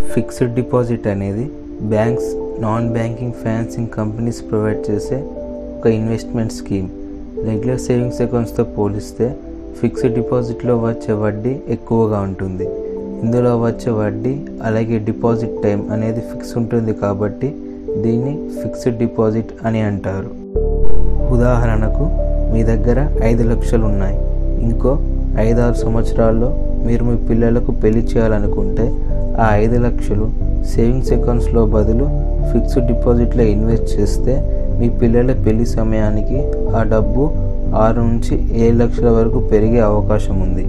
fixed deposit అనేది banks non banking financing companies provide చేసే ఒక ఇన్వెస్ట్మెంట్ స్కీమ్ రెగ్యులర్ సేవింగ్స్ అకౌంట్స్తో పోలిస్తే ఫిక్స్డ్ డిపాజిట్లో వచ్చే వడ్డీ ఎక్కువగా ఉంటుంది ఇందులో వచ్చే వడ్డీ అలాగే డిపాజిట్ టైం అనేది ఫిక్స్ ఉంటుంది కాబట్టి దీన్ని ఫిక్స్డ్ డిపాజిట్ అని అంటారు ఉదాహరణకు మీ దగ్గర ఐదు లక్షలు ఉన్నాయి ఇంకో ఐదారు సంవత్సరాల్లో మీరు మీ పిల్లలకు పెళ్లి చేయాలనుకుంటే ఆ ఐదు లక్షలు సేవింగ్స్ అకౌంట్స్లో బదులు ఫిక్స్డ్ డిపాజిట్లో ఇన్వెస్ట్ చేస్తే మీ పిల్లల పెళ్లి సమయానికి ఆ డబ్బు ఆరు నుంచి ఏడు లక్షల వరకు పెరిగే అవకాశం ఉంది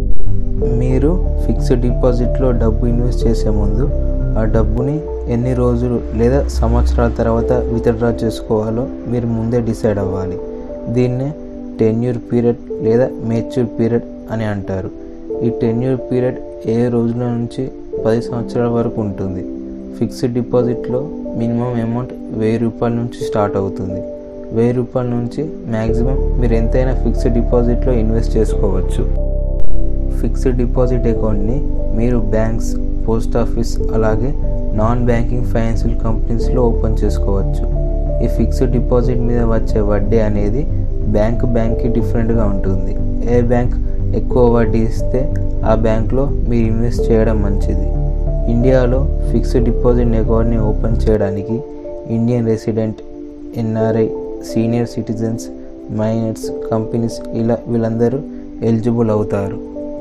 మీరు ఫిక్స్డ్ డిపాజిట్లో డబ్బు ఇన్వెస్ట్ చేసే ముందు ఆ డబ్బుని ఎన్ని రోజులు లేదా సంవత్సరాల తర్వాత విత్డ్రా చేసుకోవాలో మీరు ముందే డిసైడ్ అవ్వాలి దీన్నే టెన్యూర్ పీరియడ్ లేదా మేచ్యూర్ పీరియడ్ అని అంటారు ఈ టెన్యూర్ పీరియడ్ ఏ రోజుల నుంచి పది సంవత్సరాల వరకు ఉంటుంది ఫిక్స్డ్ డిపాజిట్లో మినిమం అమౌంట్ వెయ్యి రూపాయల నుంచి స్టార్ట్ అవుతుంది వెయ్యి రూపాయల నుంచి మ్యాక్సిమం మీరు ఎంతైనా ఫిక్స్డ్ డిపాజిట్లో ఇన్వెస్ట్ చేసుకోవచ్చు ఫిక్స్డ్ డిపాజిట్ అకౌంట్ని మీరు బ్యాంక్స్ పోస్ట్ ఆఫీస్ అలాగే నాన్ బ్యాంకింగ్ ఫైనాన్షియల్ కంపెనీస్లో ఓపెన్ చేసుకోవచ్చు ఈ ఫిక్స్డ్ డిపాజిట్ మీద వచ్చే వడ్డీ అనేది బ్యాంక్ బ్యాంక్కి డిఫరెంట్గా ఉంటుంది ఏ బ్యాంక్ ఎక్కువ వడ్డీ ఇస్తే ఆ బ్యాంక్లో మీరు ఇన్వెస్ట్ చేయడం మంచిది ఇండియాలో ఫిక్స్డ్ డిపాజిట్ అకౌంట్ని ఓపెన్ చేయడానికి Indian resident NRI senior citizens minors companies ఇలా వీళ్ళందరూ ఎలిజిబుల్ అవుతారు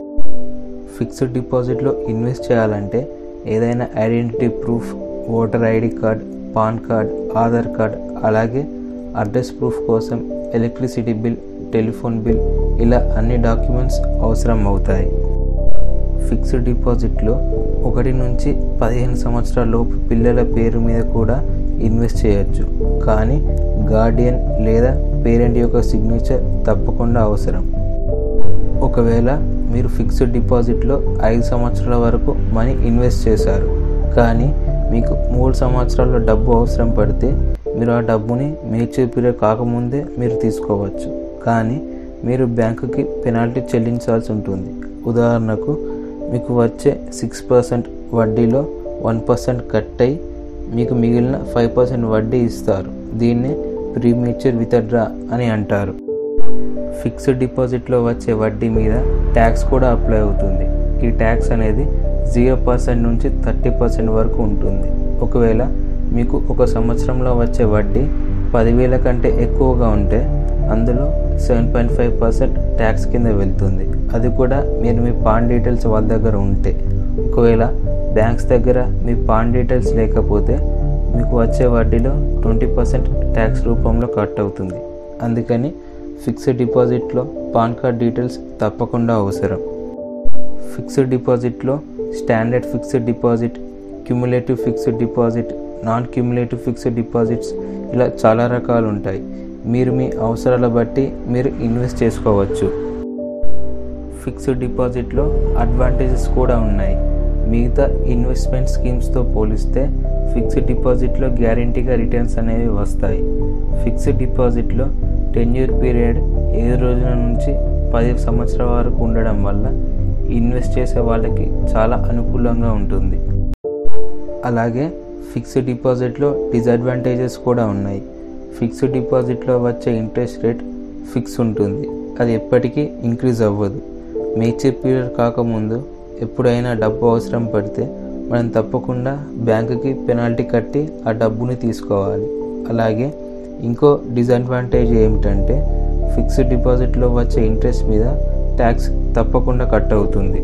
ఫిక్స్డ్ డిపాజిట్లో ఇన్వెస్ట్ చేయాలంటే ఏదైనా identity proof voter ID card PAN card Aadhaar card అలాగే అడ్రస్ ప్రూఫ్ కోసం ఎలక్ట్రిసిటీ బిల్ టెలిఫోన్ బిల్ ఇలా అన్ని డాక్యుమెంట్స్ అవసరం అవుతాయి ఫిక్స్డ్ డిపాజిట్లో ఒకటి నుంచి పదిహేను సంవత్సరాల లోపు పిల్లల పేరు మీద కూడా ఇన్వెస్ట్ చేయొచ్చు కానీ గార్డియన్ లేదా పేరెంట్ యొక్క సిగ్నేచర్ తప్పకుండా అవసరం ఒకవేళ మీరు ఫిక్స్డ్ డిపాజిట్లో ఐదు సంవత్సరాల వరకు మనీ ఇన్వెస్ట్ చేశారు కానీ మీకు మూడు సంవత్సరాల డబ్బు అవసరం పడితే మీరు ఆ డబ్బుని మేచ్యూర్ పీరియడ్ కాకముందే మీరు తీసుకోవచ్చు కానీ మీరు బ్యాంకుకి పెనాల్టీ చెల్లించాల్సి ఉంటుంది ఉదాహరణకు మీకు వచ్చే సిక్స్ పర్సెంట్ వడ్డీలో వన్ పర్సెంట్ కట్ అయి మీకు మిగిలిన ఫైవ్ పర్సెంట్ వడ్డీ ఇస్తారు దీన్నే ప్రీమేచ్యూర్ విత్డ్రా అని అంటారు ఫిక్స్డ్ డిపాజిట్లో వచ్చే వడ్డీ మీద ట్యాక్స్ కూడా అప్లై అవుతుంది ఈ ట్యాక్స్ అనేది జీరో పర్సెంట్ నుంచి థర్టీ పర్సెంట్ వరకు ఉంటుంది ఒకవేళ మీకు ఒక సంవత్సరంలో వచ్చే వడ్డీ పదివేల కంటే ఎక్కువగా ఉంటే అందులో seven point five percent tax కింద వెళ్తుంది అది కూడా మీరు మీ పాన్ డీటెయిల్స్ వాళ్ళ దగ్గర ఉంటే ఒకవేళ బ్యాంక్స్ దగ్గర మీ పాన్ డీటెయిల్స్ లేకపోతే మీకు వచ్చే వడ్డీలో ట్వంటీ పర్సెంట్ ట్యాక్స్ రూపంలో కట్ అవుతుంది అందుకని ఫిక్స్డ్ డిపాజిట్లో పాన్ కార్డ్ డీటెయిల్స్ తప్పకుండా అవసరం ఫిక్స్డ్ డిపాజిట్లో standard fixed deposit cumulative fixed deposit non cumulative fixed deposits ఇలా చాలా రకాలు ఉంటాయి మీరు మీ అవసరాల బట్టి మీరు ఇన్వెస్ట్ చేసుకోవచ్చు ఫిక్స్డ్ డిపాజిట్లో అడ్వాంటేజెస్ కూడా ఉన్నాయి మిగతా ఇన్వెస్ట్మెంట్ స్కీమ్స్తో పోలిస్తే ఫిక్స్డ్ డిపాజిట్లో గ్యారంటీగా రిటర్న్స్ అనేవి వస్తాయి ఫిక్స్డ్ డిపాజిట్లో టెన్యూర్ పీరియడ్ ఏడు రోజుల నుంచి పది సంవత్సరాల వరకు ఉండడం వల్ల ఇన్వెస్ట్ చేసే వాళ్ళకి చాలా అనుకూలంగా ఉంటుంది అలాగే ఫిక్స్డ్ డిపాజిట్లో డిసడ్వాంటేజెస్ కూడా ఉన్నాయి ఫిక్స్డ్ డిపాజిట్లో వచ్చే ఇంట్రెస్ట్ రేట్ ఫిక్స్ ఉంటుంది అది ఎప్పటికీ ఇంక్రీజ్ అవ్వదు మేచర్ పీరియడ్ కాకముందు ఎప్పుడైనా డబ్బు అవసరం పడితే మనం తప్పకుండా బ్యాంకుకి పెనాల్టీ కట్టి ఆ డబ్బుని తీసుకోవాలి అలాగే ఇంకో డిసడ్వాంటేజ్ ఏమిటంటే ఫిక్స్డ్ డిపాజిట్లో వచ్చే ఇంట్రెస్ట్ మీద ట్యాక్స్ తప్పకుండా కట్ అవుతుంది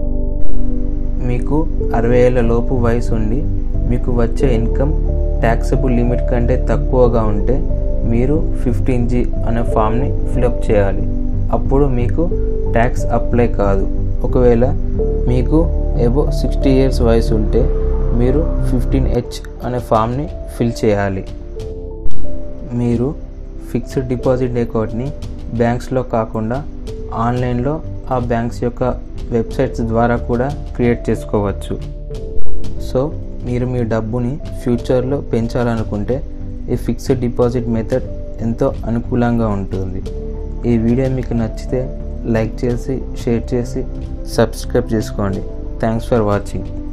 మీకు అరవై ఏళ్ళ లోపు వయసు ఉండి మీకు వచ్చే ఇన్కమ్ ట్యాక్సబుల్ లిమిట్ కంటే తక్కువగా ఉంటే మీరు ఫిఫ్టీన్ జీ అనే ఫామ్ని ఫిలప్ చేయాలి అప్పుడు మీకు ట్యాక్స్ అప్లై కాదు ఒకవేళ మీకు ఏవో సిక్స్టీ ఇయర్స్ వయసు ఉంటే మీరు ఫిఫ్టీన్ హెచ్ అనే ఫామ్ని ఫిల్ చేయాలి మీరు ఫిక్స్డ్ డిపాజిట్ అకౌంట్ని బ్యాంక్స్లో కాకుండా ఆన్లైన్లో ఆ బ్యాంక్స్ యొక్క వెబ్సైట్స్ ద్వారా కూడా క్రియేట్ చేసుకోవచ్చు సో మీరు మీ డబ్బుని ఫ్యూచర్లో పెంచాలనుకుంటే ఈ ఫిక్స్డ్ డిపాజిట్ మెథడ్ ఎంతో అనుకూలంగా ఉంటుంది ఈ వీడియో మీకు నచ్చితే లైక్ చేసి షేర్ చేసి సబ్స్క్రైబ్ చేసుకోండి థ్యాంక్స్ ఫర్ వాచింగ్